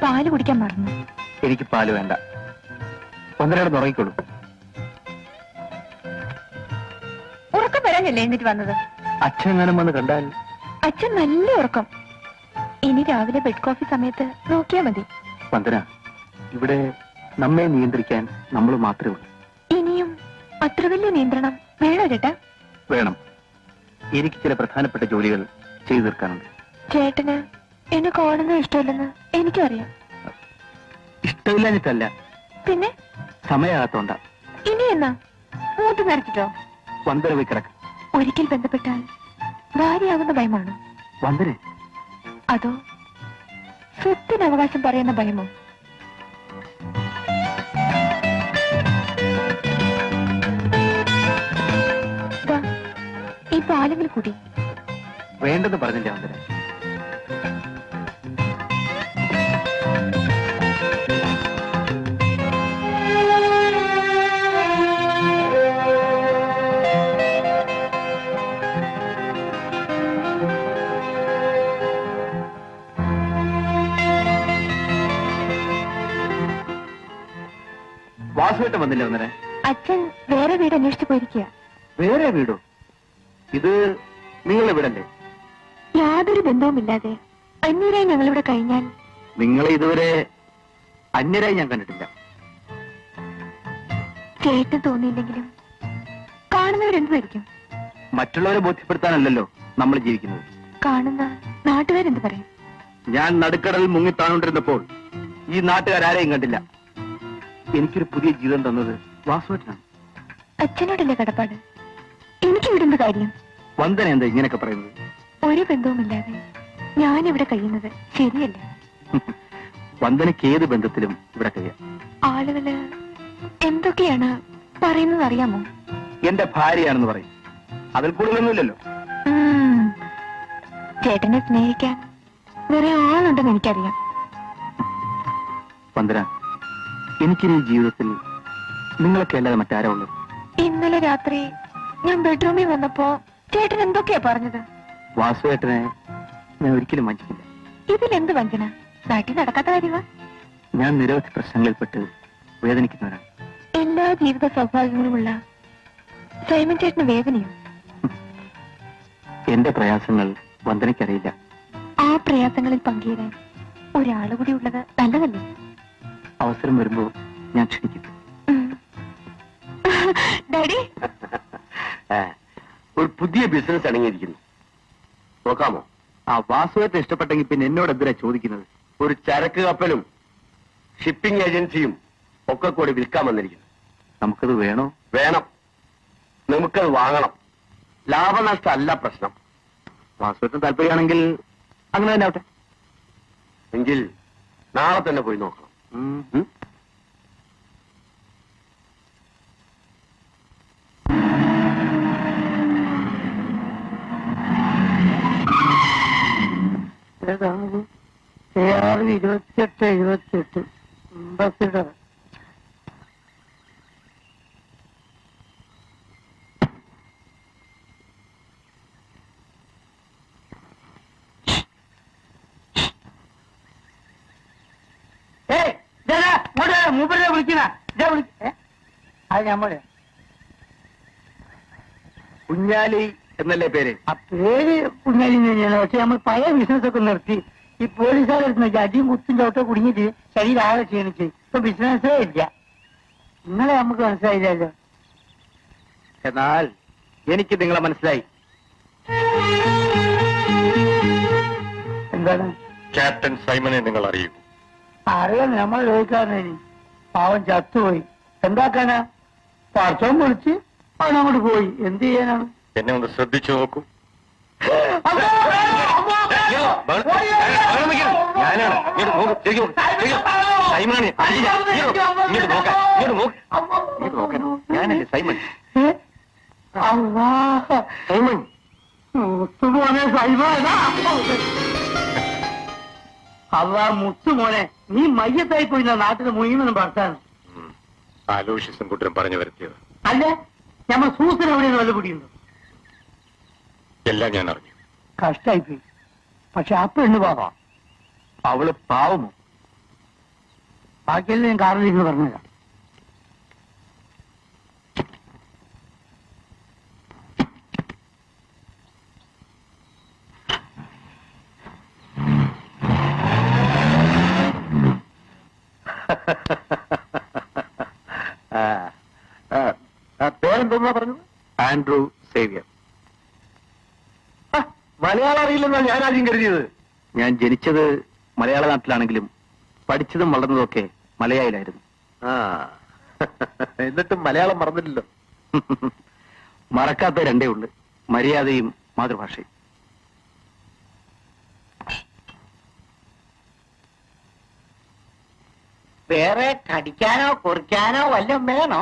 പാല് കുടിക്കാൻ മറന്നു എനിക്ക് പാല് വേണ്ട ഒന്നരയുടെ ഉറങ്ങിക്കോളൂ ഉറക്കം വരാനല്ലേ എന്നിട്ട് വന്നത് അച്ഛൻ എങ്ങാനും വന്ന് കണ്ടാൽ അച്ഛൻ നല്ല ഉറക്കം ഇനി രാവിലെ ബെഡ് കോഫി സമയത്ത് നോക്കിയാ മതി വന്ദന ഇവിടെ നമ്മെ നിയന്ത്രിക്കാൻ നമ്മൾ മാത്രമേ ഉള്ളൂ ഇനിയും അത്ര വലിയ നിയന്ത്രണം വേണോ ചേട്ടാ വേണം എനിക്ക് ചില പ്രധാനപ്പെട്ട ജോലികൾ ചെയ്തു തീർക്കാനുണ്ട് ചേട്ടന് എന്നെ കാണുന്നത് ഇഷ്ടമില്ലെന്ന് എനിക്കും അറിയാം ഇഷ്ടമില്ലാഞ്ഞിട്ടല്ല പിന്നെ സമയമാകത്തോണ്ട ഇനി എന്നാ മൂത്ത് നിറച്ചിട്ടോ വന്ദന പോയി കിടക്ക് ഒരിക്കൽ ബന്ധപ്പെട്ടാൽ ഭാര്യയാകുന്ന ഭയമാണ് വന്ദന അതോ സ്വത്തിന് അവകാശം പറയുന്ന ഭയമോ ദാ, ഈ പാലെങ്കിൽ കൂടി വേണ്ടെന്ന് പറഞ്ഞില്ല വന്ദന വാസുവേട്ടൻ വന്നില്ല വന്നേരെ അച്ഛൻ വേറെ വീട് അന്വേഷിച്ചു പോയിരിക്കുക വേറെ വീടോ ഇത് നിങ്ങളെ വീടല്ലേ യാതൊരു ബന്ധവുമില്ലാതെ അന്യരായി ഞങ്ങളിവിടെ കഴിഞ്ഞാൽ നിങ്ങളെ ഇതുവരെ അന്യരായി ഞാൻ കണ്ടിട്ടില്ല കേട്ട് തോന്നിയില്ലെങ്കിലും കാണുന്നവരെന്തായിരിക്കും മറ്റുള്ളവരെ ബോധ്യപ്പെടുത്താനല്ലല്ലോ നമ്മൾ ജീവിക്കുന്നത് കാണുന്ന നാട്ടുകാരെന്ത് പറയും ഞാൻ നടുക്കടലിൽ മുങ്ങിത്താണോണ്ടിരുന്നപ്പോൾ ഈ നാട്ടുകാരാരെയും കണ്ടില്ല എനിക്കൊരു പുതിയ ജീവിതം തന്നത് വാസുവേട്ടനാണ് അച്ഛനോടല്ലേ കടപ്പാട് എനിക്ക് ഇവിടുന്ന് കാര്യം വന്ദന എന്താ ഇങ്ങനെയൊക്കെ പറയുന്നത് ഒരു ബന്ധവുമില്ലാതെ ഞാനിവിടെ കഴിയുന്നത് ശരിയല്ല വന്ദനയ്ക്ക് ഏത് ബന്ധത്തിലും ഇവിടെ കഴിയാം ആളുകള് എന്തൊക്കെയാണ് പറയുന്നത് അറിയാമോ എന്റെ ഭാര്യയാണെന്ന് പറയും അതിൽ കൂടുതലൊന്നുമില്ലല്ലോ ഉം. ചേട്ടനെ സ്നേഹിക്കാൻ വേറെ ആളുണ്ടെന്ന് എനിക്കറിയാം വന്ദന എനിക്കിനി ഈ ജീവിതത്തിൽ നിങ്ങളൊക്കെ അല്ലാതെ മറ്റാരാ ഉള്ളത് ഇന്നലെ രാത്രി ഞാൻ ബെഡ്റൂമിൽ വന്നപ്പോ ചേട്ടൻ എന്തൊക്കെയാ പറഞ്ഞത് വാസുവേട്ടനെ ഞാൻ ഒരിക്കലും വഞ്ചിക്കില്ല ഇതിലെന്ത് വഞ്ചന നാട്ടിൽ നടക്കാത്ത കാര്യമാ ഞാൻ നിരവധി പ്രശ്നങ്ങളിൽപ്പെട്ട് വേദനിക്കുന്നവരാണ് എല്ലാ ജീവിത സൗഭാഗ്യങ്ങളുമുള്ള സൈമൻ ചേട്ടന് വേദനയും എന്റെ പ്രയാസങ്ങൾ വന്ദനയ്ക്കറിയില്ല ആ പ്രയാസങ്ങളിൽ പങ്കുചേരാൻ ഒരാള് കൂടി ഉള്ളത് നല്ലതല്ലേ അവസരം വരുമ്പോ ഞാൻ ക്ഷണിക്കും ഉം. ഡാഡി ഒരു പുതിയ ബിസിനസ് അടങ്ങിയിരിക്കുന്നു നോക്കാമോ ആ വാസുവേട്ടൻ ഇഷ്ടപ്പെട്ടെങ്കിൽ പിന്നെ എന്നോട് എന്തിനാ ചോദിക്കുന്നത് ഒരു ചരക്ക് കപ്പലും ഷിപ്പിംഗ് ഏജൻസിയും ഒക്കെ കൂടി വിൽക്കാൻ വന്നിരിക്കുന്നു നമുക്കത് വേണോ വേണം നമുക്കത് വാങ്ങണം ലാഭനഷ്ടം അല്ല പ്രശ്നം വാസുവേട്ടൻ താല്പര്യമാണെങ്കിൽ അങ്ങനെ തന്നെ ആവട്ടെ എങ്കിൽ നാളെ തന്നെ പോയി നോക്കണം ഉം. ഉം? ആറ് ഇരുപത്തിയെട്ട് എഴുപത്തിയെട്ട് ബസ്സിട മൂപ്പരെ വിളിക്കുന്ന അത് ഞമ്മള് കുഞ്ഞാലി എന്നല്ലേ പേര് ആ പേര് കുഞ്ഞാലി തന്നെയാണ് പക്ഷെ നമ്മൾ പഴയ ബിസിനസ് ഒക്കെ നിർത്തി ഈ പോലീസുകാരെടുത്ത് അടിയും കുത്തും ചോട്ടോ കുടുങ്ങിയിട്ട് ശരീരം ആകെ ക്ഷീണിച്ച് ഇപ്പൊ ബിസിനസ്സേ ഇല്ല നിങ്ങളെ നമുക്ക് മനസ്സിലായില്ലല്ലോ എന്നാൽ എനിക്ക് നിങ്ങളെ മനസ്സിലായി എന്താണ് ക്യാപ്റ്റൻ സൈമനെ നിങ്ങൾ അറിയൂ അറിയാം നമ്മൾ ചോദിക്കാറിനി പാവം ചത്തുപോയി എന്താക്കാനാ പറച്ചോൻ വിളിച്ച് അവൻ അങ്ങോട്ട് പോയി എന്ത് ചെയ്യാനാണ് എന്നെ ഒന്ന് ശ്രദ്ധിച്ചു നോക്കൂ അമ്മോ! അമ്മോ! ഞാനാണ് ഇങ്ങോട്ട് നോക്ക് ശരിക്കും നോക്ക്. ശരിക്കും. സൈമണാണ് അടിയില്ല. ഇങ്ങോട്ട് നോക്ക്. ഇങ്ങോട്ട് നോക്കാം. ഇങ്ങോട്ട് നോക്ക്. ഇങ്ങോട്ട് നോക്കാൻ. ഞാനല്ലേ സൈമൺ ഏ? അള്ളാ സൈമൺ മുത്തുമോനെ സൈമാനാ അള്ളാ മുത്തുമോനെ നീ മയ്യത്തായി പോയി നാട്ടിൽ മുഴുവനും പറത്താണ് ആലോഷിച്ചും കുട്ടരും പറഞ്ഞു വരുത്തിയത് അല്ല ഞമ്മ സൂസൻ എവിടെയാണ് വല്ല പിടിയുണ്ടോ എല്ലാം ഞാൻ അറിഞ്ഞു കഷ്ടായി പോയി പക്ഷെ ആ പെണ്ണ് പാവാ അവള് പാവമോ ബാക്കിയെല്ലാം ഞാൻ കാറിൽ ഇരുന്ന് പറഞ്ഞുതരാം പേരെന്തോന്നാ പറഞ്ഞത് ആൻഡ്രൂ സേവിയർ ആ, മലയാളം അറിയില്ലെന്നാ ഞാൻ ആദ്യം കരുതിയത് ഞാൻ ജനിച്ചത് മലയാള നാട്ടിലാണെങ്കിലും പഠിച്ചതും വളർന്നതും ഒക്കെ മലയാളിലായിരുന്നു ആ എന്നിട്ടും മലയാളം മറന്നില്ലല്ലോ മറക്കാത്ത രണ്ടേ ഉള്ളു മര്യാദയും മാതൃഭാഷയും വേറെ കടിക്കാനോ കുറിക്കാനോ വല്ലതും വേണോ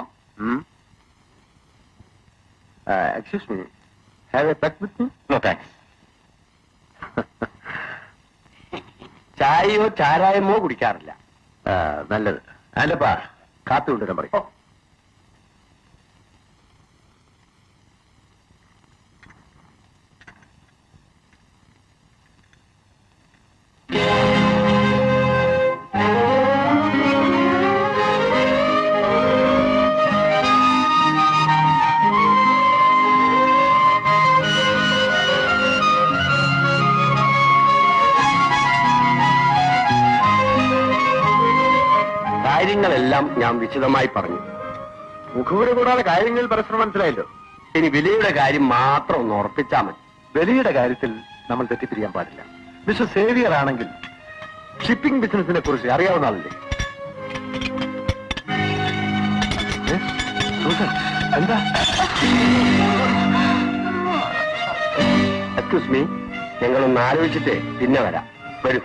excuse me have a pet with me no thanks ചായയോ ചാരായമോ കുടിക്കാറില്ല നല്ലത് അല്ലപ്പാ കാപ്പി കൊണ്ടുവരാൻ പറയും കാര്യങ്ങളെല്ലാം ഞാൻ വിശദമായി പറഞ്ഞു മുഖവുര കൂടാതെ കാര്യങ്ങൾ പരസ്പരം മനസ്സിലായല്ലോ ഇനി വിലയുടെ കാര്യം മാത്രം ഒന്ന് ഉറപ്പിച്ചാൽ മതി വിലയുടെ കാര്യത്തിൽ നമ്മൾ തെറ്റിപ്പിരിയാൻ പാടില്ല മിസ്റ്റർ സേവിയർ ആണെങ്കിൽ ഷിപ്പിംഗ് ബിസിനസിനെ കുറിച്ച് അറിയാവുന്ന ആളല്ലേ ഏ? സൂസൻ, എന്താ എക്സ്ക്യൂസ് മീ ഞങ്ങളൊന്ന് ആലോചിച്ചിട്ട് പിന്നെ വരാം വരൂ